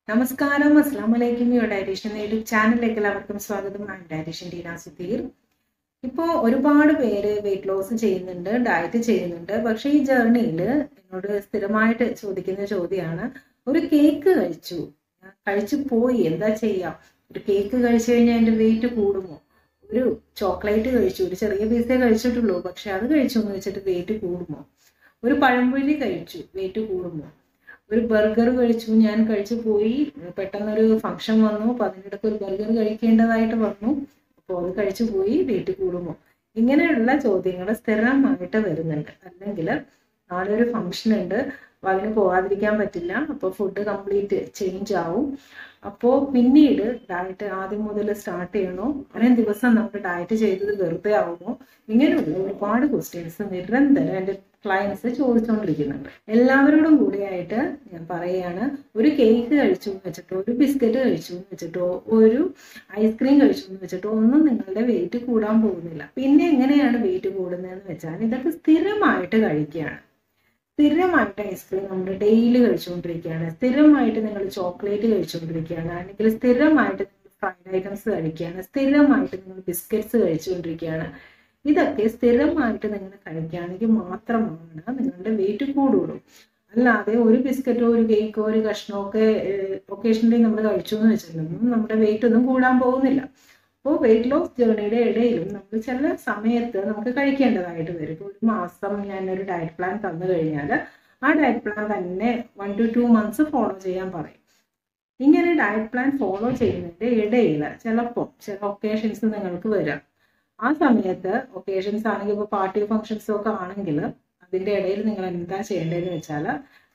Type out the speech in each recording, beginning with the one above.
നമസ്കാരം അസ്ലാം വലൈക്കും യുവർ ഡയറ്റീഷ്യൻ യൂട്യൂബ് ചാനലിലേക്ക് എല്ലാവർക്കും സ്വാഗതം ഞാൻ ഡയറ്റീഷ്യൻ ടീന സുധീർ ഇപ്പോൾ ഒരുപാട് പേര് വെയിറ്റ് ലോസ് ചെയ്യുന്നുണ്ട് ഡയറ്റ് ചെയ്യുന്നുണ്ട് പക്ഷേ ഈ ജേർണിയിൽ എന്നോട് സ്ഥിരമായിട്ട് ചോദിക്കുന്ന ചോദ്യമാണ് ഒരു കേക്ക് കഴിച്ചു ഞാൻ കഴിച്ചു പോയി എന്താ ചെയ്യാം ഒരു കേക്ക് കഴിച്ചു കഴിഞ്ഞാൽ എൻ്റെ വെയിറ്റ് കൂടുമോ ഒരു ചോക്ലേറ്റ് കഴിച്ചു ഒരു ചെറിയ പീസേ കഴിച്ചിട്ടുള്ളൂ പക്ഷെ അത് കഴിച്ചു എന്ന് വെച്ചിട്ട് വെയിറ്റ് കൂടുമോ ഒരു പഴംപൊരി കഴിച്ചു വെയിറ്റ് കൂടുമോ ഒരു ബർഗർ കഴിച്ചു ഞാൻ കഴിച്ചു പോയി പെട്ടെന്നൊരു ഫംഗ്ഷൻ വന്നു അപ്പൊ അതിനിടയ്ക്ക് ഒരു ബർഗർ കഴിക്കേണ്ടതായിട്ട് വന്നു അപ്പോൾ അത് കഴിച്ചു പോയി വെയിറ്റ് കൂടുമോ ഇങ്ങനെയുള്ള ചോദ്യങ്ങൾ സ്ഥിരമായിട്ട് വരുന്നുണ്ട് അല്ലെങ്കിൽ നാളെ ഒരു ഫംഗ്ഷൻ ഉണ്ട് അപ്പൊ അതിന് പോകാതിരിക്കാൻ പറ്റില്ല അപ്പോൾ ഫുഡ് കംപ്ലീറ്റ് ചേഞ്ച് ആവും അപ്പോൾ പിന്നീട് ഡയറ്റ് ആദ്യം മുതൽ സ്റ്റാർട്ട് ചെയ്യണോ അത്രയും ദിവസം നമ്മൾ ഡയറ്റ് ചെയ്തത് വെറുതെ ആവുമോ ഇങ്ങനെയുള്ള ഒരുപാട് ക്വസ്റ്റ്യൻസ് നിരന്തരം എൻ്റെ ക്ലയൻസ് ചോദിച്ചുകൊണ്ടിരിക്കുന്നുണ്ട് എല്ലാവരോടും കൂടിയായിട്ട് ഞാൻ പറയുകയാണ് ഒരു കേക്ക് കഴിച്ചു എന്ന് വെച്ചിട്ടോ ഒരു ബിസ്ക്കറ്റ് കഴിച്ചു എന്ന് വെച്ചിട്ടോ ഒരു ഐസ്ക്രീം കഴിച്ചു എന്ന് വെച്ചിട്ടോ ഒന്നും നിങ്ങളുടെ വെയിറ്റ് കൂടാൻ പോകുന്നില്ല പിന്നെ എങ്ങനെയാണ് വെയിറ്റ് കൂടുന്നതെന്ന് വെച്ചാൽ ഇതൊക്കെ സ്ഥിരമായിട്ട് കഴിക്കുകയാണ് സ്ഥിരമായിട്ട് ഐസ്ക്രീം നമ്മൾ ഡെയിലി കഴിച്ചുകൊണ്ടിരിക്കുകയാണ് സ്ഥിരമായിട്ട് നിങ്ങൾ ചോക്ലേറ്റ് കഴിച്ചുകൊണ്ടിരിക്കുകയാണ് അല്ലെങ്കിൽ സ്ഥിരമായിട്ട് നിങ്ങൾ ഫ്രൈഡ് ഐറ്റംസ് കഴിക്കുകയാണ് സ്ഥിരമായിട്ട് നിങ്ങൾ ബിസ്ക്കറ്റ്സ് കഴിച്ചുകൊണ്ടിരിക്കുകയാണ് ഇതൊക്കെ സ്ഥിരമായിട്ട് നിങ്ങൾ കഴിക്കുകയാണെങ്കിൽ മാത്രമാണ് നിങ്ങളുടെ വെയിറ്റ് കൂടുള്ളൂ അല്ലാതെ ഒരു ബിസ്ക്കറ്റോ ഒരു കേക്കോ ഒരു കഷ്ണമോ ഒക്കെ ഒക്കേഷണലി നമ്മൾ കഴിച്ചു എന്ന് വെച്ചിട്ടുണ്ടെങ്കിൽ നമ്മുടെ വെയിറ്റ് ഒന്നും കൂടാൻ പോകുന്നില്ല അപ്പോൾ വെയിറ്റ് ലോസ് ജേർണിയുടെ ഇടയിലും നമ്മൾ ചില സമയത്ത് നമുക്ക് കഴിക്കേണ്ടതായിട്ട് വരും ഇപ്പോൾ ഒരു മാസം ഞാനൊരു ഡയറ്റ് പ്ലാൻ തന്നു കഴിഞ്ഞാൽ ആ ഡയറ്റ് പ്ലാൻ തന്നെ one two two months follow ചെയ്യാൻ പറയും ഇങ്ങനെ ഡയറ്റ് പ്ലാൻ ഫോളോ ചെയ്യുന്നതിൻ്റെ ഇടയിൽ ചിലപ്പോൾ ചില ഒക്കേഷൻസ് നിങ്ങൾക്ക് വരാം ആ സമയത്ത് ഒക്കേഷൻസ് ആണെങ്കിൽ ഇപ്പോൾ പാർട്ടി ഫങ്ഷൻസും ഒക്കെ ആണെങ്കിൽ അതിൻ്റെ ഇടയിൽ നിങ്ങൾ എന്താ ചെയ്യേണ്ടതെന്ന് വെച്ചാൽ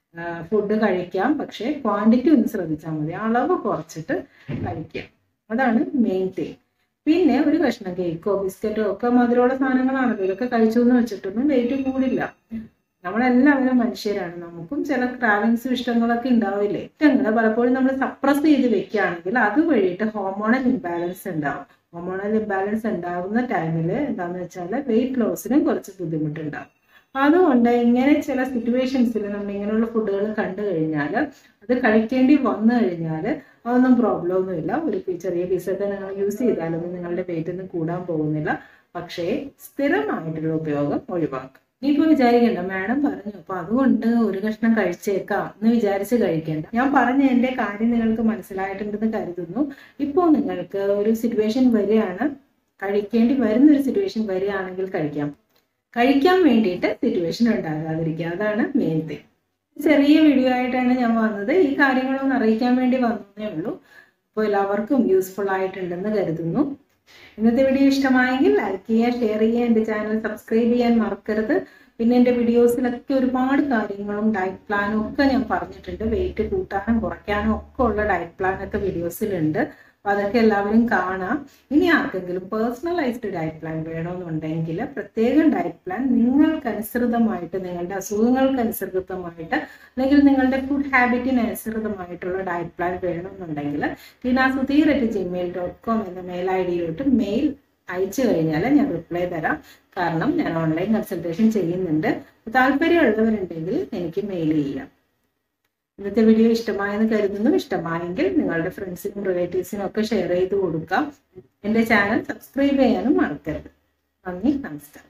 ഫുഡ് കഴിക്കാം പക്ഷേ ക്വാണ്ടിറ്റി ഒന്ന് ശ്രദ്ധിച്ചാൽ മതി അളവ് കുറച്ചിട്ട് കഴിക്കാം അതാണ് മെയിൻ തിങ് പിന്നെ ഒരു കഷ്ണം കേക്കോ ബിസ്ക്കറ്റോ ഒക്കെ മധുരമുള്ള സാധനങ്ങളാണല്ലോ ഇതൊക്കെ കഴിച്ചു എന്ന് വെച്ചിട്ടൊന്നും വെയിറ്റ് കൂടില്ല നമ്മളെല്ലാവരും മനുഷ്യരാണ് നമുക്കും ചില ക്രാവിങ്സും ഇഷ്ടങ്ങളൊക്കെ ഉണ്ടാവില്ലേ ഇഷ്ടങ്ങൾ പലപ്പോഴും നമ്മൾ സപ്രസ് ചെയ്ത് വെക്കുകയാണെങ്കിൽ അത് വഴിയിട്ട് ഹോർമോണൽ ഇംബാലൻസ് ഉണ്ടാവും ഹോർമോണൽ ഇംബാലൻസ് ഉണ്ടാകുന്ന ടൈമിൽ എന്താണെന്ന് വെച്ചാൽ വെയിറ്റ് ലോസിനും കുറച്ച് ബുദ്ധിമുട്ടുണ്ടാവും അതുകൊണ്ട് ഇങ്ങനെ ചില സിറ്റുവേഷൻസിൽ നമ്മൾ ഇങ്ങനെയുള്ള ഫുഡുകൾ കണ്ടു കഴിഞ്ഞാൽ അത് കഴിക്കേണ്ടി വന്നു കഴിഞ്ഞാൽ അതൊന്നും പ്രോബ്ലം ഒന്നുമില്ല ഒരു ചെറിയ പീസൊക്കെ നിങ്ങൾ യൂസ് ചെയ്താലൊന്നും നിങ്ങളുടെ വെയിറ്റ് ഒന്നും കൂടാൻ പോകുന്നില്ല പക്ഷേ സ്ഥിരമായിട്ടുള്ള ഉപയോഗം ഒഴിവാക്കുക ഇനിയിപ്പോൾ വിചാരിക്കണ്ട മാഡം പറഞ്ഞു അപ്പൊ അതുകൊണ്ട് ഒരു കഷ്ണം കഴിച്ചേക്കാം എന്ന് വിചാരിച്ച് കഴിക്കേണ്ട ഞാൻ പറഞ്ഞ എൻ്റെ കാര്യം നിങ്ങൾക്ക് മനസ്സിലായിട്ടുണ്ടെന്ന് കരുതുന്നു ഇപ്പോൾ നിങ്ങൾക്ക് ഒരു സിറ്റുവേഷൻ വരികയാണ് കഴിക്കേണ്ടി വരുന്ന ഒരു സിറ്റുവേഷൻ വരികയാണെങ്കിൽ കഴിക്കാം കഴിക്കാൻ വേണ്ടിയിട്ട് സിറ്റുവേഷൻ ഉണ്ടാകാതിരിക്കുക അതാണ് മെയിൻ തിങ് ചെറിയ വീഡിയോ ആയിട്ടാണ് ഞാൻ വന്നത് ഈ കാര്യങ്ങളൊന്നും അറിയിക്കാൻ വേണ്ടി വന്നതേ ഉള്ളൂ അപ്പോൾ എല്ലാവർക്കും യൂസ്ഫുൾ ആയിട്ടുണ്ടെന്ന് കരുതുന്നു ഇന്നത്തെ വീഡിയോ ഇഷ്ടമായെങ്കിൽ ലൈക്ക് ചെയ്യുക ഷെയർ ചെയ്യുക എൻ്റെ ചാനൽ സബ്സ്ക്രൈബ് ചെയ്യാൻ മറക്കരുത് പിന്നെ എൻ്റെ വീഡിയോസിലൊക്കെ ഒരുപാട് കാര്യങ്ങളും ഡയറ്റ് പ്ലാനും ഒക്കെ ഞാൻ പറഞ്ഞിട്ടുണ്ട് വെയിറ്റ് കൂട്ടാനും കുറയ്ക്കാനും ഒക്കെ ഉള്ള ഡയറ്റ് പ്ലാനൊക്കെ വീഡിയോസിലുണ്ട് അപ്പോൾ അതൊക്കെ എല്ലാവരും കാണാം ഇനി ആർക്കെങ്കിലും പേഴ്സണലൈസ്ഡ് ഡയറ്റ് പ്ലാൻ വേണമെന്നുണ്ടെങ്കിൽ പ്രത്യേകം ഡയറ്റ് പ്ലാൻ നിങ്ങൾക്കനുസൃതമായിട്ട് നിങ്ങളുടെ അസുഖങ്ങൾക്കനുസൃതമായിട്ട് അല്ലെങ്കിൽ നിങ്ങളുടെ ഫുഡ് ഹാബിറ്റിന് അനുസൃതമായിട്ടുള്ള ഡയറ്റ് പ്ലാൻ വേണമെന്നുണ്ടെങ്കിൽ Teenasudheer at Gmail dot com എന്ന മെയിൽ ഐ ഡിയിലോട്ട് മെയിൽ അയച്ചു കഴിഞ്ഞാൽ ഞാൻ റിപ്ലൈ തരാം കാരണം ഞാൻ ഓൺലൈൻ കൺസൾട്ടേഷൻ ചെയ്യുന്നുണ്ട് താല്പര്യമുള്ളവരുണ്ടെങ്കിൽ എനിക്ക് മെയിൽ ചെയ്യാം ഇന്നത്തെ വീഡിയോ ഇഷ്ടമായെന്ന് കരുതുന്നു ഇഷ്ടമായെങ്കിൽ നിങ്ങളുടെ ഫ്രണ്ട്സിനും റിലേറ്റീവ്സിനും ഒക്കെ ഷെയർ ചെയ്ത് കൊടുക്കാം എൻ്റെ ചാനൽ സബ്സ്ക്രൈബ് ചെയ്യാനും മറക്കരുത് നന്ദി നമസ്കാരം